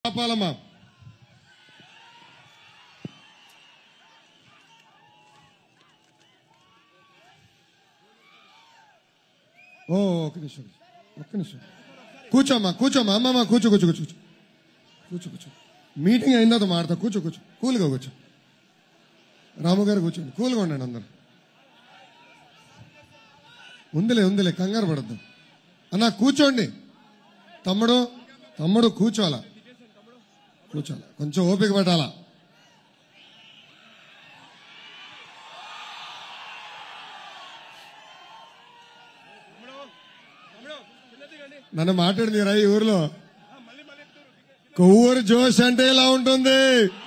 ఆపాలమ్మా ఓ ఒక నిమిషం ఒక్క నిమిషం కూర్చోమ్మా కూర్చోమ్మా అమ్మమ్మ కూర్చో కూర్చో కూర్చో కూర్చో కూర్చో కూర్చో మీటింగ్ అయిన తర్వాత మాడతా కూర్చో కూర్చో కూల్గా కూర్చో రాము గారు కూర్చోండి కూల్గా ఉండండి అందరు ఉందిలే ఉందిలే కంగారు పడద్దు అన్న కూర్చోండి తమ్ముడు తమ్ముడు కూర్చోాలా కూర్చోాలా కొంచెం ఓపిక పట్టాలా నన్ను మాట్లాడింది ఈ ఊర్లో కొవ్వూరు జోష్ అంటే ఇలా ఉంటుంది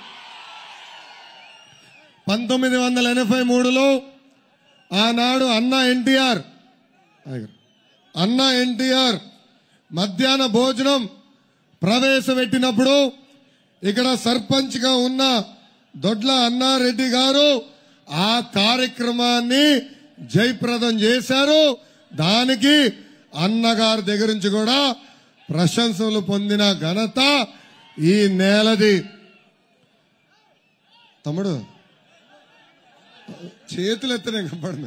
పంతొమ్మిది వందల ఎనభై మూడులో ఆనాడు అన్న ఎన్టీఆర్ అన్న ఎన్టీఆర్ మధ్యాహ్న భోజనం ప్రవేశపెట్టినప్పుడు ఇక్కడ సర్పంచ్ గా ఉన్న దొడ్ల అన్నారెడ్డి గారు ఆ కార్యక్రమాన్ని జయప్రదం చేశారు దానికి అన్నగారి దగ్గర నుంచి కూడా ప్రశంసలు పొందిన ఘనత ఈ నేలది తమ్ముడు చేతులు ఎత్తనే కనపడను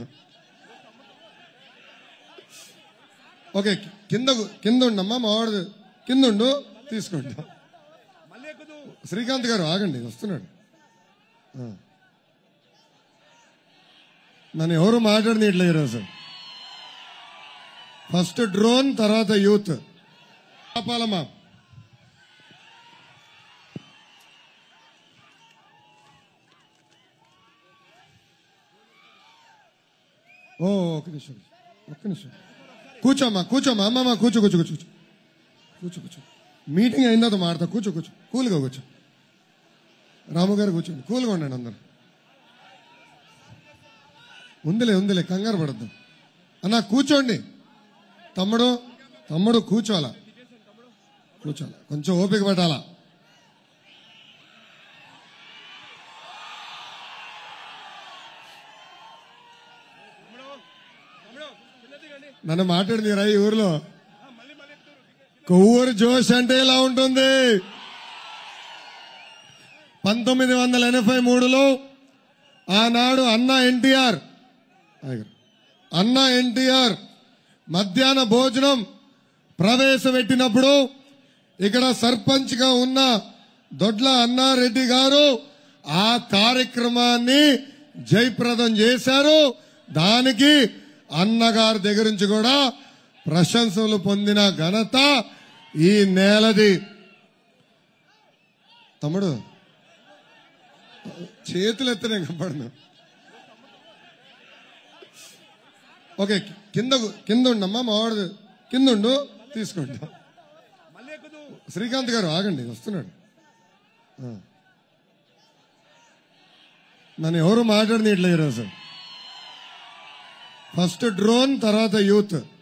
ఓకే కింద కింద ఉండమ్మా మావాడు కింద ఉండు తీసుకుంటా శ్రీకాంత్ గారు ఆగండి వస్తున్నాడు ఆ. నన్ను ఎవరు మాట్లాడినట్లే ఈరోజు ఫస్ట్ డ్రోన్ తర్వాత యూత్ ఆపాలమ్మా ఓ ఒక నిమిషం ఒక్క నిమిషం కూర్చోమ్మా కూర్చోమ్మా అమ్మమ్మ కూర్చో కూర్చో కూర్చో కూర్చో కూర్చో కూర్చో మీటింగ్ అయిన తర్వాత మాడతా కూర్చో కూర్చో కూల్గా కూర్చో రాము గారు కూర్చోండి కూల్గా ఉండండి అందరు ఉందిలే ఉందిలే కంగారు పడద్దు అన్న కూర్చోండి తమ్ముడు తమ్ముడు కూర్చోాలా కూర్చోాలా కొంచెం ఓపిక పట్టాలా నన్ను మాట్లాడింది రా ఈ ఊర్లో కొవ్వూరు జోష్ అంటే ఇలా ఉంటుంది పంతొమ్మిది వందల ఎనభై మూడులో ఆనాడు అన్న ఎన్టీఆర్ అన్న ఎన్టీఆర్ మధ్యాహ్న భోజనం ప్రవేశపెట్టినప్పుడు ఇక్కడ సర్పంచ్ గా ఉన్న దొడ్ల అన్నారెడ్డి గారు ఆ కార్యక్రమాన్ని జయప్రదం చేశారు దానికి అన్నగారి దగ్గర నుంచి కూడా ప్రశంసలు పొందిన ఘనత ఈ నేలది తమ్ముడు చేతులు ఎత్తనే కనపడను ఓకే కింద కింద ఉండమ్మా మావాడు కింద ఉండు తీసుకుంటా శ్రీకాంత్ గారు ఆగండి వస్తున్నాడు ఆ. నన్ను ఎవరు మాట్లాడినట్లే ఈరోజు ఫస్ట్ డ్రోన్ తర్వాత యూత్